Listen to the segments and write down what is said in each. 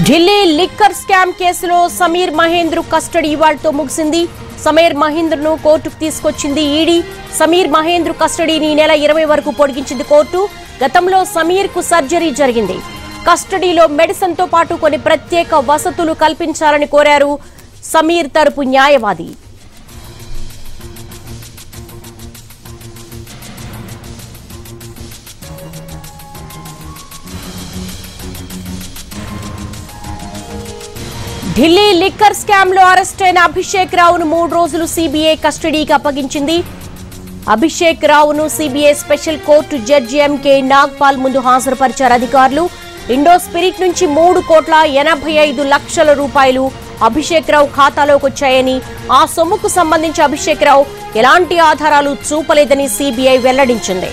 Delhi liquor scam కేసులో Sameer Mahindra custody ఇవాళతో ముగిసింది సమీర్ మహేంద్ర ను కోర్టుకు తీసుకొచ్చింది ఈడీ సమీర్ మహేంద్ర కస్టడీని ఈ నెల ఇరవై వరకు పొడిగించింది కోర్టు గతంలో సమీర్ కు సర్జరీ జరిగింది కస్టడీలో మెడిసిన్ తో పాటు కొన్ని ప్రత్యేక వసతులు కల్పించాలని కోరారు సమీర్ తరపు న్యాయవాది ఢిల్లీ లిక్కర్ స్కామ్ లో అరెస్ట్ అయిన అభిషేక్ రావును మూడు రోజులు సిబిఐ కస్టడీకి అప్పగించింది అభిషేక్ రావును CBI special court judge MK Nagpal ముందు హాజరుపరిచారు అధికారులు ఇండో స్పిరిట్ నుంచి మూడు కోట్ల ఎనభై ఐదు లక్షల రూపాయలు అభిషేక్ రావు ఖాతాలోకి వచ్చాయని ఆ సొమ్ముకు సంబంధించి అభిషేక్ రావు ఎలాంటి ఆధారాలు చూపలేదని సిబిఐ వెల్లడించింది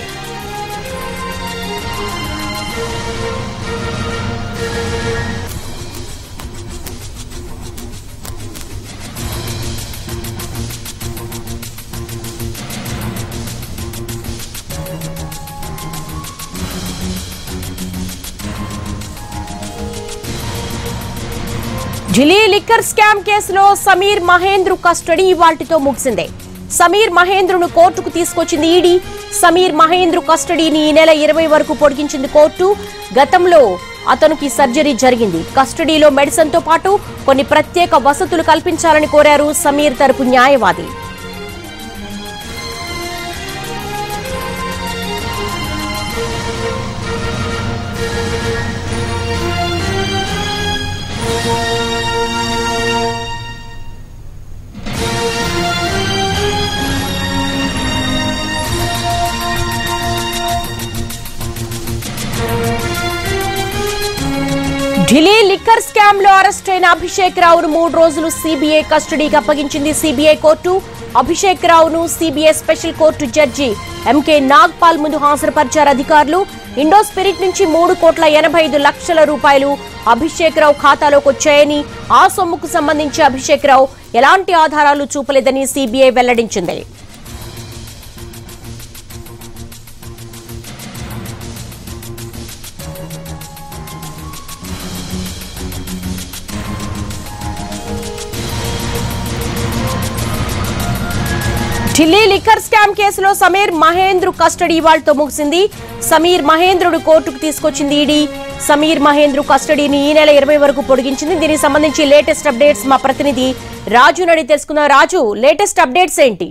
ఢిల్లీ లిక్కర్ స్కామ్ కేసులో సమీర్ మహేంద్ర కస్టడీ వాటితో ముగిసింది సమీర్ మహేంద్రను కోర్టుకు తీసుకొచ్చింది ఈడీ సమీర్ మహేంద్ర కస్టడీని ఈ నెల ఇరవై వరకు పొడిగించింది కోర్టు గతంలో అతనికి సర్జరీ జరిగింది కస్టడీలో మెడిసిన్ తో పాటు కొన్ని ప్రత్యేక వసతులు కల్పించాలని కోరారు సమీర్ తరపు న్యాయవాది ఢిల్లీ లిక్కర్ స్కామ్ లో అరెస్ట్ అయిన అభిషేక్ రావును మూడు రోజులు సిబిఐ కస్టడీకి అప్పగించింది సిబిఐ కోర్టు అభిషేక్ రావును CBI special court judge MK Nagpal ముందు హాజరుపరిచారు అధికారులు ఇండో స్పిరిట్ నుంచి మూడు కోట్ల ఎనభై ఐదు లక్షల రూపాయలు అభిషేక్ రావు ఖాతాలోకి వచ్చాయని ఆ సొమ్ముకు సంబంధించి అభిషేక్ రావు ఎలాంటి ఆధారాలు చూపలేదని సిబిఐ వెల్లడించింది ఢిల్లీ లిక్కర్ స్కామ్ కేసులో సమీర్ మహేంద్ర కస్టడీ వాళ్లతో ముగిసింది సమీర్ మహేంద్రుడు కోర్టుకు తీసుకొచ్చింది ఈడీ సమీర్ మహేంద్ర కస్టడీని ఈ నెల ఇరవై వరకు పొడిగించింది దీనికి సంబంధించి లేటెస్ట్ అప్డేట్స్ మా ప్రతినిధి రాజు నడి తెలుసుకుందాం రాజు లేటెస్ట్ అప్డేట్స్ ఏంటి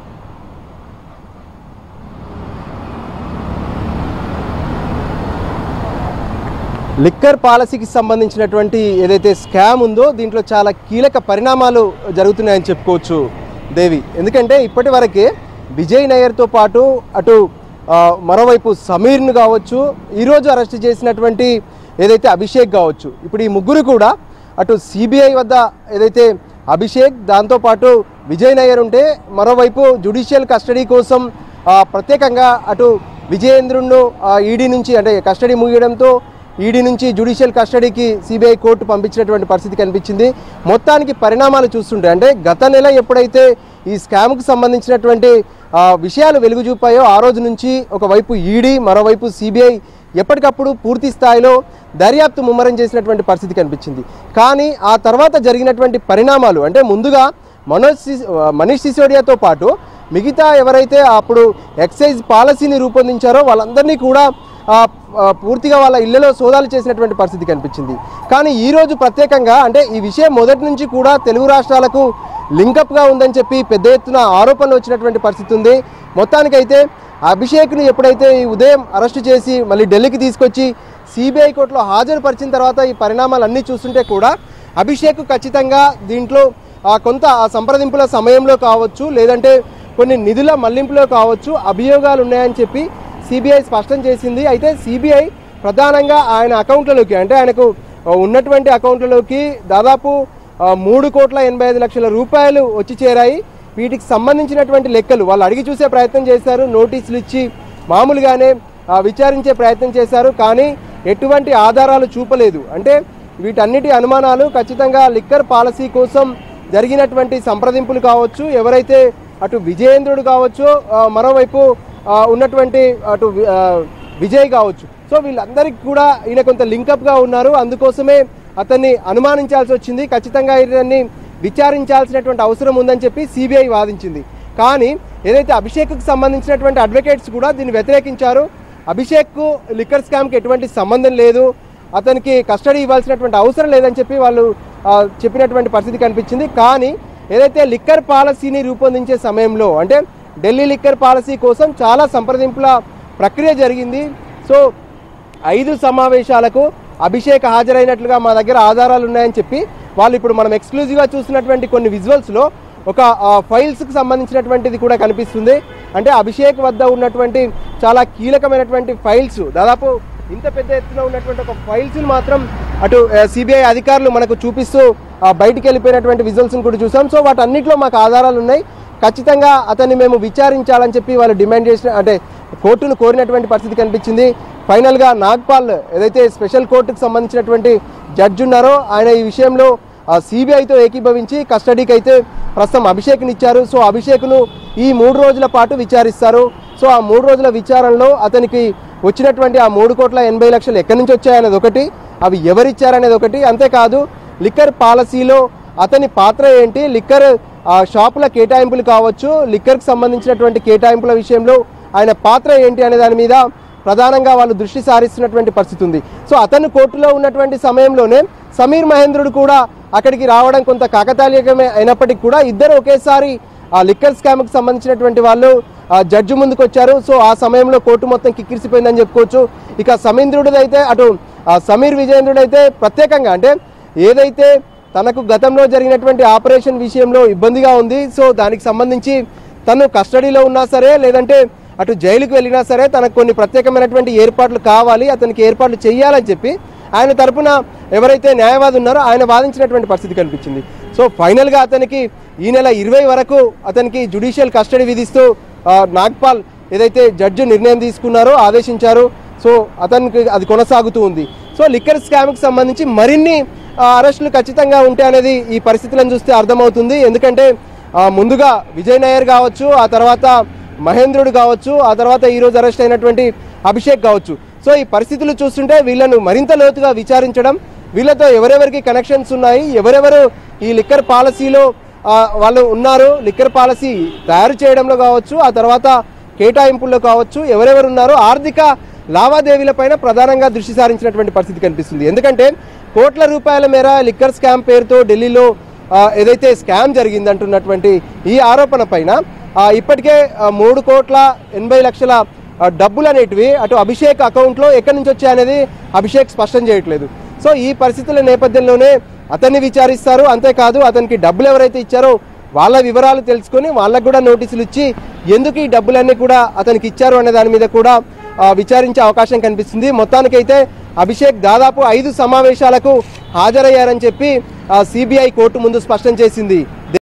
లిక్కర్ పాలసీకి సంబంధించినటువంటి ఏదైతే స్కామ్ ఉందో దీంట్లో చాలా కీలక పరిణామాలు జరుగుతున్నాయని చెప్పుకోవచ్చు దేవి ఎందుకంటే ఇప్పటి వరకే విజయ్ నయ్యర్తో పాటు అటు ఆ, మరోవైపు సమీర్ను కావచ్చు ఈరోజు అరెస్ట్ చేసినటువంటి ఏదైతే అభిషేక్ కావచ్చు ఇప్పుడు ఈ ముగ్గురు కూడా అటు సిబిఐ వద్ద ఏదైతే అభిషేక్ దాంతోపాటు విజయ్ నయ్యర్ ఉంటే మరోవైపు జుడిషియల్ కస్టడీ కోసం ఆ, ప్రత్యేకంగా అటు విజయేంద్రును ఈడీ నుంచి అంటే కస్టడీ ముగియడంతో ఈడీ నుంచి జ్యుడిషియల్ కస్టడీకి సిబిఐ కోర్టు పంపించినటువంటి పరిస్థితి కనిపించింది మొత్తానికి పరిణామాలు చూస్తుంటే అంటే గత నెల ఎప్పుడైతే ఈ స్కామ్కు సంబంధించినటువంటి ఆ, విషయాలు వెలుగు చూపాయో ఆ రోజు నుంచి ఒకవైపు ఈడీ మరోవైపు సిబిఐ ఎప్పటికప్పుడు పూర్తి స్థాయిలో దర్యాప్తు ముమ్మరం చేసినటువంటి పరిస్థితి కనిపించింది కానీ ఆ తర్వాత జరిగినటువంటి పరిణామాలు అంటే ముందుగా మనోజ్ సిస్- మనీష్ సిసోడియాతో పాటు మిగతా ఎవరైతే అప్పుడు ఎక్సైజ్ పాలసీని రూపొందించారో వాళ్ళందరినీ కూడా ఆ, ఆ, పూర్తిగా వాళ్ళ ఇళ్లలో సోదాలు చేసినటువంటి పరిస్థితి కనిపించింది కానీ ఈ రోజు ప్రత్యేకంగా అంటే ఈ విషయం మొదటి నుంచి కూడా తెలుగు రాష్ట్రాలకు లింకప్గా ఉందని చెప్పి పెద్ద ఎత్తున ఆరోపణలు వచ్చినటువంటి పరిస్థితి ఉంది మొత్తానికైతే అభిషేక్ను ఎప్పుడైతే ఈ ఉదయం అరెస్టు చేసి మళ్ళీ ఢిల్లీకి తీసుకొచ్చి సిబిఐ కోర్టులో హాజరుపరిచిన తర్వాత ఈ పరిణామాలు అన్నీ చూస్తుంటే కూడా అభిషేక్ ఖచ్చితంగా దీంట్లో ఆ కొంత ఆ సంప్రదింపుల సమయంలో కావచ్చు లేదంటే కొన్ని నిధుల మళ్లింపులో కావచ్చు అభియోగాలు ఉన్నాయని చెప్పి సిబిఐ స్పష్టం చేసింది అయితే సిబిఐ ప్రధానంగా ఆయన అకౌంట్లలోకి అంటే ఆయనకు ఆ, ఉన్నటువంటి అకౌంట్లలోకి దాదాపు ఆ, మూడు కోట్ల ఎనభై ఐదు లక్షల రూపాయలు వచ్చి చేరాయి వీటికి సంబంధించినటువంటి లెక్కలు వాళ్ళు అడిగి చూసే ప్రయత్నం చేశారు నోటీసులు ఇచ్చి మామూలుగానే ఆ, విచారించే ప్రయత్నం చేశారు కానీ ఎటువంటి ఆధారాలు చూపలేదు అంటే వీటన్నిటి అనుమానాలు ఖచ్చితంగా లిక్కర్ పాలసీ కోసం జరిగినటువంటి సంప్రదింపులు కావచ్చు ఎవరైతే అటు విజయేంద్రుడు కావచ్చు ఆ, మరోవైపు ఆ, ఉన్నటువంటి అటు వి- ఆ, విజయ్ కావచ్చు సో వీళ్ళందరికీ కూడా ఈయన కొంత లింకప్గా ఉన్నారు అందుకోసమే అతన్ని అనుమానించాల్సి వచ్చింది ఖచ్చితంగా ఇతన్ని విచారించాల్సినటువంటి అవసరం ఉందని చెప్పి సిబిఐ వాదించింది కానీ ఏదైతే అభిషేక్కు సంబంధించినటువంటి అడ్వకేట్స్ కూడా దీన్ని వ్యతిరేకించారు అభిషేక్కు లిక్కర్ స్కామ్కి ఎటువంటి సంబంధం లేదు అతనికి కస్టడీ ఇవ్వాల్సినటువంటి అవసరం లేదని చెప్పి వాళ్ళు ఆ, చెప్పినటువంటి పరిస్థితి కనిపించింది కానీ ఏదైతే లిక్కర్ పాలసీని రూపొందించే సమయంలో అంటే ఢిల్లీ లిక్కర్ పాలసీ కోసం చాలా సంప్రదింపుల ప్రక్రియ జరిగింది సో ఐదు సమావేశాలకు అభిషేక్ హాజరైనట్లుగా మా దగ్గర ఆధారాలు ఉన్నాయని చెప్పి వాళ్ళు ఇప్పుడు మనం ఎక్స్క్లూజివ్గా చూసినటువంటి కొన్ని విజువల్స్లో ఒక ఆ, ఫైల్స్కి సంబంధించినటువంటిది కూడా కనిపిస్తుంది అంటే అభిషేక్ వద్ద ఉన్నటువంటి చాలా కీలకమైనటువంటి ఫైల్స్ దాదాపు ఇంత పెద్ద ఎత్తున ఉన్నటువంటి ఒక ఫైల్స్ని మాత్రం అటు సిబిఐ అధికారులు మనకు చూపిస్తూ ఆ, బయటికి వెళ్ళిపోయినటువంటి విజువల్స్ని కూడా చూసాం సో వాటన్నిటిలో మాకు ఆధారాలు ఉన్నాయి ఖచ్చితంగా అతన్ని మేము విచారించాలని చెప్పి వాళ్ళు డిమాండ్ చేసిన అంటే కోర్టును కోరినటువంటి పరిస్థితి కనిపించింది ఫైనల్గా నాగ్పాల్ ఏదైతే స్పెషల్ కోర్టుకు సంబంధించినటువంటి జడ్జి ఉన్నారో ఆయన ఈ విషయంలో సిబిఐతో ఏకీభవించి కస్టడీకి అయితే ప్రస్తుతం అభిషేక్ని ఇచ్చారు సో అభిషేక్ను ఈ మూడు రోజుల పాటు విచారిస్తారు సో ఆ మూడు రోజుల విచారణలో అతనికి వచ్చినటువంటి ఆ మూడు కోట్ల ఎనభై లక్షలు ఎక్కడి నుంచి వచ్చాయనేది ఒకటి అవి ఎవరిచ్చారనేది ఒకటి అంతేకాదు లిక్కర్ పాలసీలో అతని పాత్ర ఏంటి లిక్కర్ ఆ, షాపుల కేటాయింపులు కావచ్చు లిక్కర్కి సంబంధించినటువంటి కేటాయింపుల విషయంలో ఆయన పాత్ర ఏంటి అనే దాని మీద ప్రధానంగా వాళ్ళు దృష్టి సారిస్తున్నటువంటి పరిస్థితి ఉంది సో అతను కోర్టులో ఉన్నటువంటి సమయంలోనే సమీర్ మహేంద్రుడు కూడా అక్కడికి రావడం కొంత కాకతాళీయమే అయినప్పటికీ కూడా ఇద్దరు ఒకేసారి ఆ లిక్కర్ స్కామ్కి సంబంధించినటువంటి వాళ్ళు ఆ జడ్జి ముందుకు వచ్చారు సో ఆ సమయంలో కోర్టు మొత్తం కిక్కిరిసిపోయిందని చెప్పుకోవచ్చు ఇక సమీంద్రుడిది అయితే అటు ఆ సమీర్ విజయేంద్రుడు అయితే ప్రత్యేకంగా అంటే ఏదైతే తనకు గతంలో జరిగినటువంటి ఆపరేషన్ విషయంలో ఇబ్బందిగా ఉంది సో దానికి సంబంధించి తను కస్టడీలో ఉన్నా సరే లేదంటే అటు జైలుకు వెళ్ళినా సరే తనకు కొన్ని ప్రత్యేకమైనటువంటి ఏర్పాట్లు కావాలి అతనికి ఏర్పాట్లు చేయాలని చెప్పి ఆయన తరపున ఎవరైతే న్యాయవాది ఉన్నారో ఆయన వాదించినటువంటి పరిస్థితి కనిపించింది సో ఫైనల్గా అతనికి ఈ నెల ఇరవై వరకు అతనికి జుడిషియల్ కస్టడీ విధిస్తూ ఆ, నాగ్పాల్ ఏదైతే జడ్జి నిర్ణయం తీసుకున్నారో ఆదేశించారు సో అతనికి అది కొనసాగుతూ ఉంది సో లిక్కర్ స్కామ్కి సంబంధించి మరిన్ని ఆ, అరెస్టులు ఖచ్చితంగా ఉంటాయి అనేది ఈ పరిస్థితులను చూస్తే అర్థమవుతుంది ఎందుకంటే ఆ, ముందుగా విజయ్ నాయర్ కావచ్చు ఆ తర్వాత మహేంద్రుడు కావచ్చు ఆ తర్వాత ఈరోజు అరెస్ట్ అయినటువంటి అభిషేక్ కావచ్చు సో ఈ పరిస్థితులు చూస్తుంటే వీళ్ళను మరింత లోతుగా విచారించడం వీళ్ళతో ఎవరెవరికి కనెక్షన్స్ ఉన్నాయి ఎవరెవరు ఈ లిక్కర్ పాలసీలో ఆ, వాళ్ళు ఉన్నారు లిక్కర్ పాలసీ తయారు చేయడంలో కావచ్చు ఆ తర్వాత కేటాయింపుల్లో కావచ్చు ఎవరెవరు ఉన్నారో ఆర్థిక లావాదేవీలపైన ప్రధానంగా దృష్టి సారించినటువంటి పరిస్థితి కనిపిస్తుంది ఎందుకంటే కోట్ల రూపాయల మేర లిక్కర్ స్కామ్ పేరుతో ఢిల్లీలో ఆ, ఏదైతే స్కామ్ జరిగిందంటున్నటువంటి ఈ ఆరోపణ పైన ఆ, ఇప్పటికే ఆ, మూడు కోట్ల ఎనభై లక్షల ఆ, డబ్బులు అనేటివి అటు అభిషేక్ అకౌంట్లో ఎక్కడి నుంచి వచ్చాయనేది అభిషేక్ స్పష్టం చేయట్లేదు సో ఈ పరిస్థితుల నేపథ్యంలోనే అతన్ని విచారిస్తారు అంతేకాదు అతనికి డబ్బులు ఎవరైతే ఇచ్చారో వాళ్ళ వివరాలు తెలుసుకొని వాళ్ళకు కూడా నోటీసులు ఇచ్చి ఎందుకు ఈ డబ్బులన్నీ కూడా అతనికి ఇచ్చారు అనే దాని మీద కూడా ఆ, విచారించే అవకాశం కనిపిస్తుంది మొత్తానికైతే అభిషేక్ దాదాపు ఐదు సమావేశాలకు హాజరయ్యారని చెప్పి సిబిఐ కోర్టు ముందు స్పష్టం చేసింది